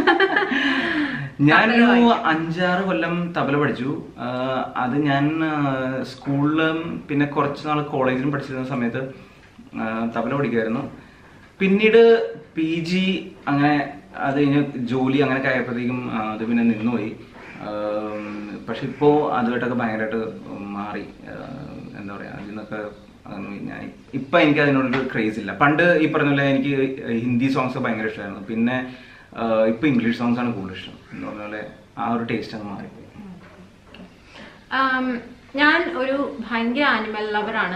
ഞാനൊരു തബല വായിക്കും. അഞ്ചാറ് കൊല്ലം തബല പഠിച്ചു ആ, അത് ഞാൻ ആ, സ്കൂളിലും പിന്നെ കുറച്ച് നാൾ കോളേജിലും പഠിച്ചിരുന്ന സമയത്ത് ആ, തബല പഠിക്കുമായിരുന്നു പിന്നീട് പി ജി അങ്ങനെ അത് കഴിഞ്ഞ് ജോലി അങ്ങനെ ആയപ്പോഴത്തേക്കും ആ, അത് പിന്നെ നിന്നുപോയി ആം, പക്ഷെ ഇപ്പോൾ അതുമായിട്ടൊക്കെ ഭയങ്കരമായിട്ട് മാറി ആ, എന്താ പറയുക അതിൽ നിന്നൊക്കെ അതൊന്നും ഞാൻ ഇപ്പം എനിക്ക് അതിനോടൊരു ക്രേസ് ഇല്ല പണ്ട് ഈ പറഞ്ഞ പോലെ എനിക്ക് ഹിന്ദി സോങ്സ് ഭയങ്കര ഇഷ്ടമായിരുന്നു പിന്നെ ആ, ഇപ്പൊ ഇംഗ്ലീഷ് സോങ്സ് ആണ് കൂടുതൽ ഇഷ്ടം എന്ന് പറഞ്ഞ പോലെ ആ ഒരു ടേസ്റ്റ് അങ്ങ് മാറിപ്പോയി ആം, ഞാൻ ഒരു ഭയങ്കര ആനിമൽ ലവറാണ്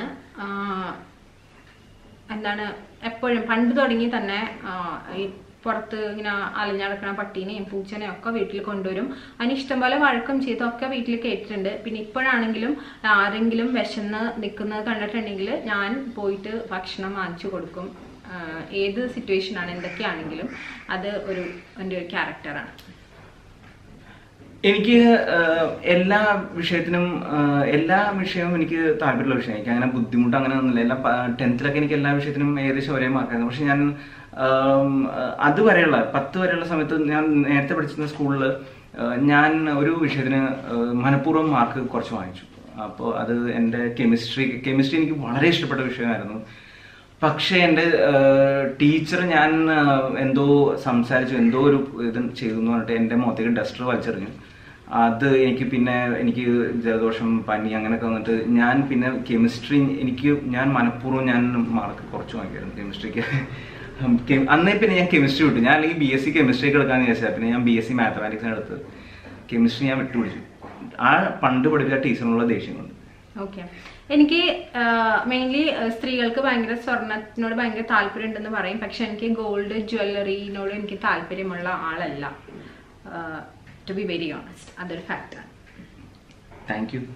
എന്താണ് എപ്പോഴും പണ്ട് തുടങ്ങി തന്നെ ആ, ഈ പുറത്ത് ഇങ്ങനെ അലഞ്ഞടക്കണ പട്ടീനെയും പൂച്ചനെയും ഒക്കെ വീട്ടിൽ കൊണ്ടുവരും അതിന് ഇഷ്ടംപോലെ വഴക്കം ചെയ്തൊക്കെ വീട്ടിൽ കേട്ടിട്ടുണ്ട് പിന്നെ ഇപ്പോഴാണെങ്കിലും ആരെങ്കിലും വിശന്ന് നിൽക്കുന്നത് കണ്ടിട്ടുണ്ടെങ്കിൽ ഞാൻ പോയിട്ട് ഭക്ഷണം വാങ്ങിച്ചു കൊടുക്കും ആ, ഏത് സിറ്റുവേഷൻ ആണ് എന്തൊക്കെയാണെങ്കിലും അത് ഒരു എൻ്റെ ഒരു ക്യാരക്ടറാണ് എനിക്ക് ആഹ്, എല്ലാ വിഷയത്തിനും ആഹ്, എല്ലാ വിഷയവും എനിക്ക് താല്പര്യമുള്ള വിഷയം എനിക്ക് അങ്ങനെ ബുദ്ധിമുട്ട് അങ്ങനെ ഒന്നുമില്ല എല്ലാ ടെൻത്തിലൊക്കെ എനിക്ക് എല്ലാ വിഷയത്തിനും ഏകദേശം ഒരേ മാർക്കായിരുന്നു പക്ഷെ ഞാൻ ആം, അതുവരെയുള്ള പത്ത് വരെയുള്ള സമയത്ത് ഞാൻ നേരത്തെ പഠിച്ചിരുന്ന സ്കൂളിൽ ഞാൻ ഒരു വിഷയത്തിന് ആഹ്, മനഃപൂർവ്വം മാർക്ക് കുറച്ച് വാങ്ങിച്ചു അപ്പോൾ അത് എൻ്റെ കെമിസ്ട്രി കെമിസ്ട്രി എനിക്ക് വളരെ ഇഷ്ടപ്പെട്ട വിഷയമായിരുന്നു പക്ഷേ എൻ്റെ ടീച്ചർ ഞാൻ ആ, എന്തോ സംസാരിച്ചു എന്തോ ഒരു ഇത് ചെയ്തു എന്ന് പറഞ്ഞിട്ട് എൻ്റെ മുഖത്തേക്ക് ഡസ്റ്റർ വലിച്ചെറിഞ്ഞു അത് എനിക്ക് പിന്നെ എനിക്ക് ജലദോഷം പനി അങ്ങനെയൊക്കെ വന്നിട്ട് ഞാൻ പിന്നെ കെമിസ്ട്രി എനിക്ക് ഞാൻ മനഃപൂർവ്വം ഞാൻ മാർക്ക് കുറച്ച് വാങ്ങിയായിരുന്നു കെമിസ്ട്രിക്ക് അന്നേ പിന്നെ ഞാൻ കെമിസ്ട്രി വിട്ടു ഞാൻ അല്ലെങ്കിൽ ബി എസ് സി കെമിസ്ട്രി ഒക്കെ എടുക്കാന്ന് വിചാരിച്ചാൽ പിന്നെ ഞാൻ ബി എസ് സി മാത്തമാറ്റിക്സ് എടുത്ത് കെമിസ്ട്രി ഞാൻ വിട്ടുപിടിച്ചു ആ പണ്ട് പഠിച്ച ടീച്ചറിനുള്ള ദേഷ്യം കൊണ്ട് ഓക്കെ എനിക്ക് മെയിൻലി സ്ത്രീകൾക്ക് ഭയങ്കര സ്വർണത്തിനോട് ഭയങ്കര താല്പര്യം ഉണ്ടെന്ന് പറയും പക്ഷെ എനിക്ക് ഗോൾഡ് ജ്വല്ലറിനോട് എനിക്ക് താല്പര്യമുള്ള ആളല്ല ടു ബി വെരി ഓണസ്റ്റ് അതൊരു ഫാക്ടറാണ് താങ്ക് യു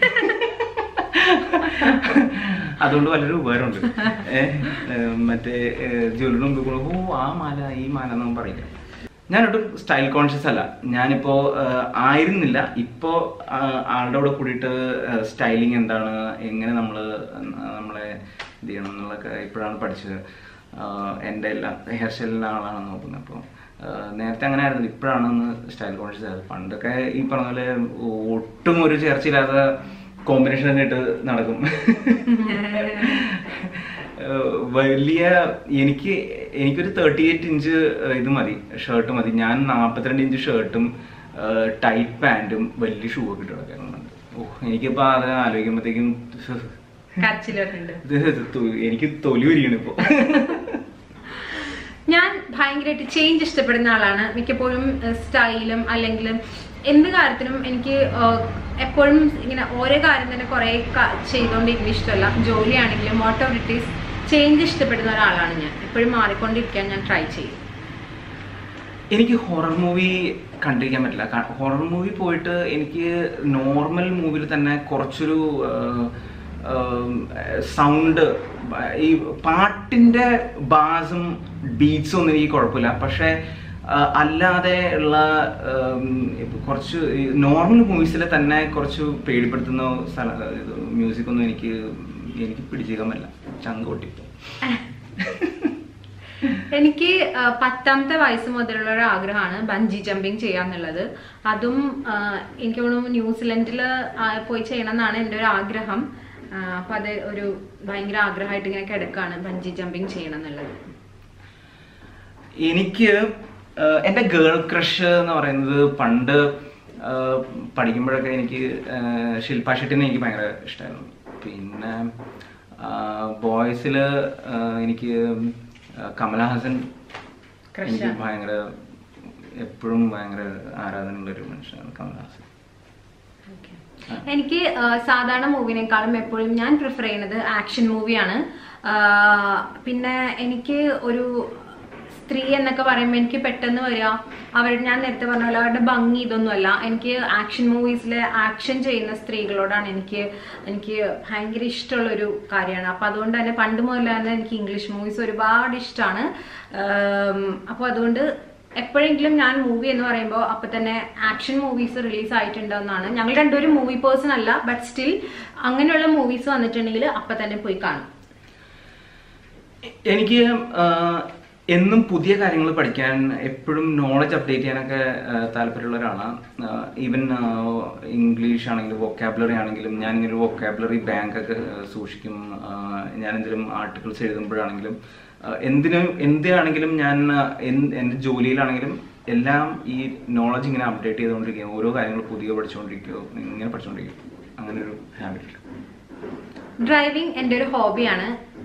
അതുകൊണ്ട് വളരെ ഉപകാരമുണ്ട് ഏ, ഏ, മറ്റേ ജ്വല്ലറി മുമ്പിൽ കൂടെ ഓ ആ മാല ഈ മാല എന്നൊന്നും പറയില്ല ഞാനൊട്ടും സ്റ്റൈൽ കോൺഷ്യസ് അല്ല ഞാനിപ്പോ ആ, ആയിരുന്നില്ല ഇപ്പോ ആ, ആളുടെ കൂടെ കൂടിയിട്ട് സ്റ്റൈലിംഗ് എന്താണ് എങ്ങനെ നമ്മള് നമ്മളെ ഇത് ചെയ്യണം എന്നുള്ളതൊക്കെ ഇപ്പോഴാണ് പഠിച്ചത് ആ, എൻ്റെ എല്ലാ ഹെയർ സ്റ്റൈലിൻ്റെ ആളാണ് നോക്കുന്നത് അപ്പോൾ നേരത്തെ അങ്ങനെ ആയിരുന്നു ഇപ്പോഴാണ് ഒന്ന് സ്റ്റൈൽ കോൺഷ്യസ് ആയത് പണ്ടൊക്കെ ഈ പറഞ്ഞ പോലെ ഒട്ടും ഒരു ചേർച്ചയില്ലാത്ത കോമ്പിനേഷൻ ഒക്കെ ഇട്ട് നടക്കും ഏഹ് വലിയ എനിക്ക് എനിക്കൊരു തേർട്ടി എയ്റ്റ് ഇഞ്ച് ഇത് മതി ഷർട്ട് മതി ഞാൻ നാൽപ്പത്തിരണ്ട് ഇഞ്ച് ഷർട്ടും ടൈറ്റ് പാൻറ്റും വലിയ ഷൂ ഒക്കെ ഇട്ട് നടക്കാറുണ്ട് ഓ എനിക്കിപ്പോൾ അത് ആലോചിക്കുമ്പോഴത്തേക്കും കച്ചിലൊക്കെ ഉണ്ട് ഇത് തൊ- എനിക്ക് തൊലി ഉരിയാണ് ഇപ്പോൾ ഞാൻ ഭയങ്കരമായിട്ട് ചേഞ്ച് ഇഷ്ടപ്പെടുന്ന ആളാണ് മിക്കപ്പോഴും സ്റ്റൈലും അല്ലെങ്കിൽ എന്ത് കാര്യത്തിനും എനിക്ക് ഏഹ്, എപ്പോഴും ഇങ്ങനെ ഓരോ കാര്യം തന്നെ കുറേ ചെയ്തുകൊണ്ടിരിക്കുന്ന ഇഷ്ടമല്ല ജോലിയാണെങ്കിലും വാട്ട് ഇറ്റ് ഈസ് ചേഞ്ച് ഇഷ്ടപ്പെടുന്ന ഒരാളാണ് ഞാൻ എപ്പോഴും മാറിക്കൊണ്ടിരിക്കാൻ ഞാൻ ട്രൈ ചെയ്യും എനിക്ക് ഹൊറർ മൂവി കണ്ടിരിക്കാൻ പറ്റില്ല ഹൊറർ മൂവി പോയിട്ട് എനിക്ക് നോർമൽ മൂവിയിൽ തന്നെ കുറച്ചൊരു സൗണ്ട് ഈ പാട്ടിന്റെ ബാസും ബീറ്റ്സും ഒന്നും എനിക്ക് കുഴപ്പമില്ല പക്ഷേ ആ, അല്ലാതെ ഉള്ള ഉം, ഇപ്പൊ കുറച്ച് നോർമൽ മൂവീസിലെ തന്നെ കുറച്ച് പേടിപ്പെടുത്തുന്ന സ്ഥല മ്യൂസിക് ഒന്നും എനിക്ക് എനിക്ക് പിടിച്ചേക്കാൻ പറ്റില്ല ചങ്ക് പൊട്ടിപ്പോ എനിക്ക് ആ, പത്താമത്തെ വയസ്സ് മുതലുള്ള ഒരു ആഗ്രഹമാണ് ബഞ്ചി ജമ്പിങ് ചെയ്യാന്നുള്ളത് അതും ആ, എനിക്ക് തോന്നുന്നു ന്യൂസിലൻഡിൽ പോയി ചെയ്യണം എന്നാണ് എൻ്റെ ഒരു ആഗ്രഹം ആ, അപ്പൊ അത് ഒരു ഭയങ്കര ആഗ്രഹമായിട്ട് ഇങ്ങനെ കിടക്കാണ് ബഞ്ചി ജമ്പിങ് ചെയ്യണം എന്നുള്ളത് എനിക്ക് ആഹ്, എൻ്റെ ഗേൾ ക്രഷ് എന്ന് പറയുന്നത് പണ്ട് ആഹ്, പഠിക്കുമ്പോഴൊക്കെ എനിക്ക് ആഹ്, ശില്പ ഷെട്ടിനെ എനിക്ക് ഭയങ്കര ഇഷ്ടമായിരുന്നു പിന്നെ ബോയ്സിൽ എനിക്ക് ആഹ്, കമലഹാസൻ Crush എനിക്ക് ആണ്. ഭയങ്കര എപ്പോഴും ഭയങ്കര ആരാധനയുള്ള ഒരു മനുഷ്യനാണ് കമലഹാസൻ എനിക്ക് ആ, സാധാരണ മൂവിനേക്കാളും എപ്പോഴും ഞാൻ പ്രിഫർ ചെയ്യുന്നത് ആക്ഷൻ മൂവിയാണ് പിന്നെ എനിക്ക് ഒരു സ്ത്രീ എന്നൊക്കെ പറയുമ്പോൾ എനിക്ക് പെട്ടെന്ന് വരിക അവർ ഞാൻ നേരത്തെ പറഞ്ഞ പോലെ അവരുടെ ഭംഗി ഇതൊന്നുമല്ല എനിക്ക് ആക്ഷൻ മൂവീസിലെ ആക്ഷൻ ചെയ്യുന്ന സ്ത്രീകളോടാണ് എനിക്ക് എനിക്ക് ഭയങ്കര ഇഷ്ടമുള്ള ഒരു കാര്യമാണ് അപ്പൊ അതുകൊണ്ട് തന്നെ പണ്ട് മുതൽ തന്നെ എനിക്ക് ഇംഗ്ലീഷ് മൂവീസ് ഒരുപാട് ഇഷ്ടമാണ് അപ്പോൾ അതുകൊണ്ട് എപ്പോഴെങ്കിലും ഞാൻ മൂവി എന്ന് പറയുമ്പോൾ അപ്പൊ തന്നെ ആക്ഷൻ മൂവീസ് റിലീസ് ആയിട്ടുണ്ടെന്നാണ് ഞങ്ങൾ രണ്ടുപേരും മൂവി പേഴ്സൺ അല്ല ബട്ട് സ്റ്റിൽ അങ്ങനെയുള്ള മൂവീസ് വന്നിട്ടുണ്ടെങ്കിൽ അപ്പൊ തന്നെ പോയി കാണും എനിക്ക് ആഹ്, എന്നും പുതിയ കാര്യങ്ങൾ പഠിക്കാൻ എപ്പോഴും നോളജ് അപ്ഡേറ്റ് ചെയ്യാനൊക്കെ ആഹ്, താല്പര്യമുള്ള ഒരാളാണ് ഈവൻ ഇംഗ്ലീഷ് ആണെങ്കിലും വൊക്കാബുലറി ആണെങ്കിലും ഞാൻ ഇങ്ങനെ ഒരു വൊക്കാബുലറി ബാങ്ക് ഒക്കെ ആഹ്, സൂക്ഷിക്കും ആഹ്, ഞാൻ എന്തെങ്കിലും ആർട്ടിക്കിൾസ് എഴുതുമ്പോഴാണെങ്കിലും ആഹ്, എന്തിനും എന്തിനാണെങ്കിലും ഞാൻ ആഹ്, എന്ത് എൻ്റെ ജോലിയിലാണെങ്കിലും എല്ലാം ഈ നോളജ് ഇങ്ങനെ അപ്ഡേറ്റ് ചെയ്തുകൊണ്ടിരിക്കുക ഓരോ കാര്യങ്ങൾ പുതിയ പഠിച്ചുകൊണ്ടിരിക്കുകയോ ഇങ്ങനെ പഠിച്ചുകൊണ്ടിരിക്കും അങ്ങനെ ഒരു ഹാബിറ്റ് ഡ്രൈവിംഗ് എൻ്റെ ഒരു ഹോബിയാണ്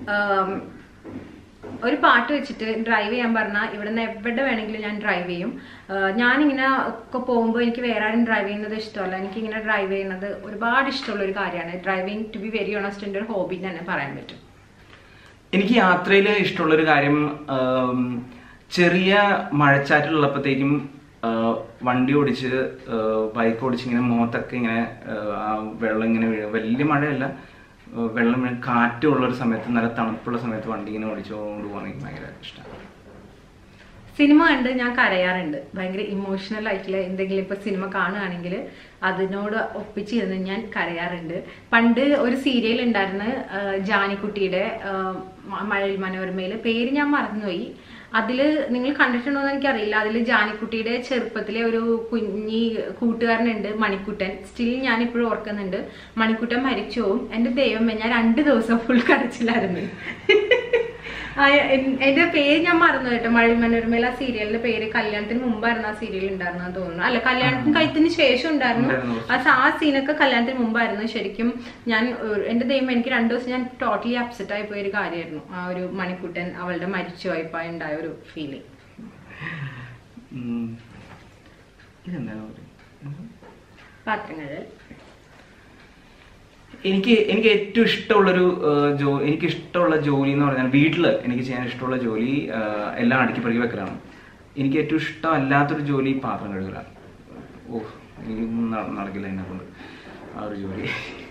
ഒരു പാട്ട് വെച്ചിട്ട് ഡ്രൈവ് ചെയ്യാൻ പറഞ്ഞാൽ ഇവിടുന്ന് എവിടെ വേണമെങ്കിലും ഞാൻ ഡ്രൈവ് ചെയ്യും ആഹ് ഞാനിങ്ങനെ ഒക്കെ പോകുമ്പോൾ എനിക്ക് വേറെ ആരും ഡ്രൈവ് ചെയ്യുന്നത് ഇഷ്ടമല്ല എനിക്ക് ഇങ്ങനെ ഡ്രൈവ് ചെയ്യുന്നത് ഒരുപാട് ഇഷ്ടമുള്ള ഒരു കാര്യമാണ് driving to be very honest എൻ്റെ ഒരു ഹോബി തന്നെ പറയാൻ പറ്റും എനിക്ക് യാത്രയിൽ ഇഷ്ടമുള്ളൊരു കാര്യം ആം, ചെറിയ മഴച്ചാറ്റുള്ളപ്പോഴത്തേക്കും ആ, വണ്ടി ഓടിച്ച് ബൈക്ക് ഓടിച്ച് ഇങ്ങനെ മുഖത്തൊക്കെ ഇങ്ങനെ ആ, ആ വെള്ളം ഇങ്ങനെ വീഴും വലിയ മഴയല്ല ആ, വെള്ളം വീഴും കാറ്റുള്ള ഒരു സമയത്ത് നല്ല തണുപ്പുള്ള സമയത്ത് വണ്ടി ഇങ്ങനെ ഓടിച്ചുകൊണ്ട് പോകാൻ എനിക്ക് ഭയങ്കര ഇഷ്ടമാണ് സിനിമ കണ്ട് ഞാൻ കരയാറുണ്ട് ഭയങ്കര ഇമോഷണൽ ആയിട്ടുള്ള എന്തെങ്കിലും ഇപ്പൊ സിനിമ കാണുകയാണെങ്കിൽ അതിനോട് ഒപ്പിച്ചിരുന്ന് ഞാൻ കരയാറുണ്ട് പണ്ട് ഒരു സീരിയൽ ഉണ്ടായിരുന്നു ആ, ജാനിക്കുട്ടിയുടെ ആ, മ- മഴയിൽ മനോരമയിൽ പേര് ഞാൻ മറന്നുപോയി അതില് നിങ്ങൾ കണ്ടിട്ടുണ്ടോ എന്ന് എനിക്കറിയില്ല അതിൽ ജാനിക്കുട്ടിയുടെ ചെറുപ്പത്തിലെ ഒരു കുഞ്ഞി കൂട്ടുകാരനുണ്ട് മണിക്കുട്ടൻ സ്റ്റിൽ ഞാൻ ഇപ്പോഴും ഓർക്കുന്നുണ്ട് മണിക്കുട്ടൻ മരിച്ചു പോവും എന്റെ ദൈവമേ ഞാൻ രണ്ട് ദിവസം ഫുൾ കരച്ചിലായിരുന്നു ആ, എൻ- എന്റെ പേര് ഞാൻ മറന്നു കേട്ടോ മഴ മനോരമയിൽ ആ സീരിയലിന്റെ പേര് കല്യാണത്തിന് മുമ്പായിരുന്നു ആ സീരിയൽ ഉണ്ടായിരുന്നെന്ന് തോന്നുന്നു അല്ല കല്യാണത്തിന് കഴിച്ചതിന് ശേഷം ഉണ്ടായിരുന്നു ഉണ്ടായിരുന്നു. ആ സ- ആ സീനൊക്കെ കല്യാണത്തിന് മുമ്പായിരുന്നു ശരിക്കും ഞാൻ ഏഹ്, എന്റെ ദൈവം എനിക്ക് രണ്ടു ദിവസം ഞാൻ ടോട്ടലി അപ്സെറ്റ് ആയി പോയ ഒരു കാര്യമായിരുന്നു ആ ഒരു മണിക്കുട്ടൻ അവളുടെ മരിച്ചു പോയപ്പോ ഉണ്ടായ ഒരു ഫീലിംഗ് ഉം. ഇതെന്താണ് പറയുക പാത്രങ്ങളിൽ എനിക്ക് എനിക്ക് ഏറ്റവും ഇഷ്ടമുള്ളൊരു ഏഹ്, ജോ എനിക്ക് ഇഷ്ടമുള്ള ജോലി എന്ന് പറഞ്ഞാൽ വീട്ടിൽ എനിക്ക് ചെയ്യാൻ ഇഷ്ടമുള്ള ജോലി ഏഹ്, എല്ലാം അടുക്കി പെറുക്കി വെക്കലാണ് എനിക്ക് ഏറ്റവും ഇഷ്ടമല്ലാത്തൊരു ജോലി പാത്രം കഴുകലാണ് ഓ എനിക്ക് ന- നടക്കില്ല എന്നെ കൊണ്ട് ആ ഒരു ജോലി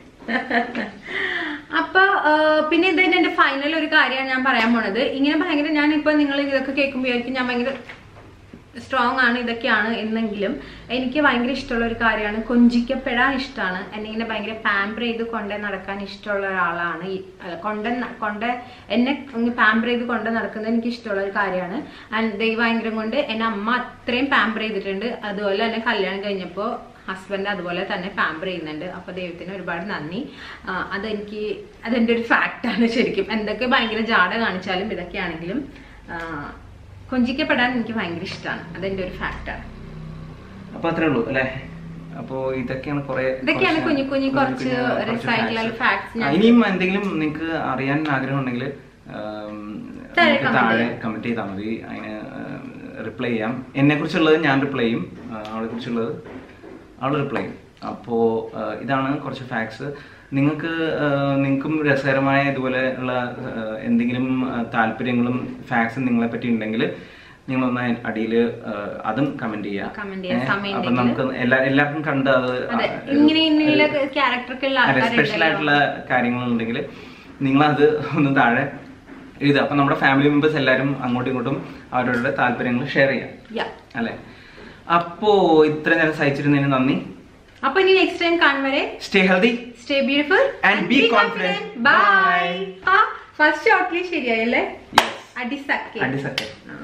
അപ്പൊ ആ, പിന്നെ ഇത് തന്നെ എന്റെ ഫൈനൽ ഒരു കാര്യമാണ് ഞാൻ പറയാൻ പോണത് ഇങ്ങനെ ഭയങ്കര ഞാൻ ഇപ്പൊ നിങ്ങൾ ഇതൊക്കെ കേൾക്കുമ്പോഴായിരിക്കും ഞാൻ ഭയങ്കര സ്ട്രോങ് ആണ് ഇതൊക്കെയാണ് എന്നെങ്കിലും എനിക്ക് ഭയങ്കര ഇഷ്ടമുള്ള ഒരു കാര്യമാണ് കൊഞ്ചിക്കപ്പെടാൻ ഇഷ്ടമാണ് എന്നെ ഇങ്ങനെ ഭയങ്കര പാമ്പർ ചെയ്ത് കൊണ്ടേ നടക്കാൻ ഇഷ്ടമുള്ള ഒരാളാണ് ഈ അല്ല കൊണ്ട കൊണ്ട് എന്നെ പാമ്പർ ചെയ്ത് കൊണ്ട് നടക്കുന്നത് എനിക്ക് ഇഷ്ടമുള്ള ഒരു കാര്യമാണ് ആൻഡ് ദൈവാങ്കരം കൊണ്ട് എന്നെ അമ്മ അത്രയും പാമ്പർ ചെയ്തിട്ടുണ്ട് അതുപോലെ തന്നെ കല്യാണം കഴിഞ്ഞപ്പോൾ ഹസ്ബൻഡ് അതുപോലെ തന്നെ പാമ്പർ ചെയ്യുന്നുണ്ട് അപ്പൊ ദൈവത്തിന് ഒരുപാട് നന്ദി ആ, അതെനിക്ക് അതെന്റെ ഒരു ഫാക്റ്റാണ് ശരിക്കും എന്തൊക്കെ ഭയങ്കര ജാട കാണിച്ചാലും ഇതൊക്കെയാണെങ്കിലും ആ, കൊഞ്ചിക്കപ്പെടാൻ എനിക്ക് ഭയങ്കര ഇഷ്ടമാണ് അതെന്റെ ഒരു ഫാക്റ്റാണ് അപ്പൊ അത്രേ ഉള്ളൂ അല്ലേ അപ്പോ ഇതൊക്കെയാണ് കുറെ ഇതൊക്കെയാണ് കുറച്ച് കുഞ്ഞു കുഞ്ഞു കുറച്ച് കുറച്ച് recyclable facts. facts ഞാൻ- ആ, ഇനിയും എന്തെങ്കിലും നിങ്ങൾക്ക് അറിയാൻ ആഗ്രഹം ഉണ്ടെങ്കിൽ താഴെ നിങ്ങൾക്ക് comment താഴെ ചെയ്യാം. കമന്റ് ചെയ്താൽ മതി അതിന് റിപ്ലൈ ചെയ്യാം എന്നെ കുറിച്ചുള്ളത് ഞാൻ റിപ്ലൈ ചെയ്യും ആ, അവളെ കുറിച്ചുള്ളത് അവൾ റിപ്ലൈ ചെയ്യും അപ്പോൾ ഇതാണ് കുറച്ച് ഫാക്ട്സ് നിങ്ങൾക്ക് നിങ്ങൾക്കും രസകരമായ ഇതുപോലെ ഉള്ള ആ, എന്തെങ്കിലും ആ, താല്പര്യങ്ങളും ഫാക്ട്സും നിങ്ങളെ പറ്റി ഉണ്ടെങ്കിൽ നിങ്ങളൊന്ന് അടിയിൽ അതും കമന്റ് ചെയ്യാം Comment ചെയ്യാം. ഏ, സമയം അപ്പൊ ഉണ്ടെങ്കിൽ. നമുക്ക് എല്ലാ എല്ലാവർക്കും കണ്ട് അത് അതെ ഇങ്ങനെ ഇങ്ങനെയുള്ള ക്യാരക്ടറൊക്കെ ഉള്ള സ്പെഷ്യൽ ആൾക്കാരുണ്ടല്ലോ ആയിട്ടുള്ള കാര്യങ്ങളുണ്ടെങ്കിൽ നിങ്ങളത് ഒന്ന് താഴെ എഴുതുക അപ്പൊ നമ്മുടെ ഫാമിലി മെമ്പേഴ്സ് എല്ലാവരും അങ്ങോട്ടും ഇങ്ങോട്ടും അവരവരുടെ താല്പര്യങ്ങൾ ഷെയർ ചെയ്യാം യാ അല്ലെ അപ്പോ ഇത്ര നേരം സഹിച്ചിരുന്നതിന് നന്ദി അപ്പൊ ഇനി നെക്സ്റ്റ് ടൈം കാണുവരെ stay healthy stay beautiful And be confident. Bye Bye. ആ ഫസ്റ്റ് ഷോട്ടിൽ ശരിയായല്ലേ അടിസക്കെ അടിസക്കെ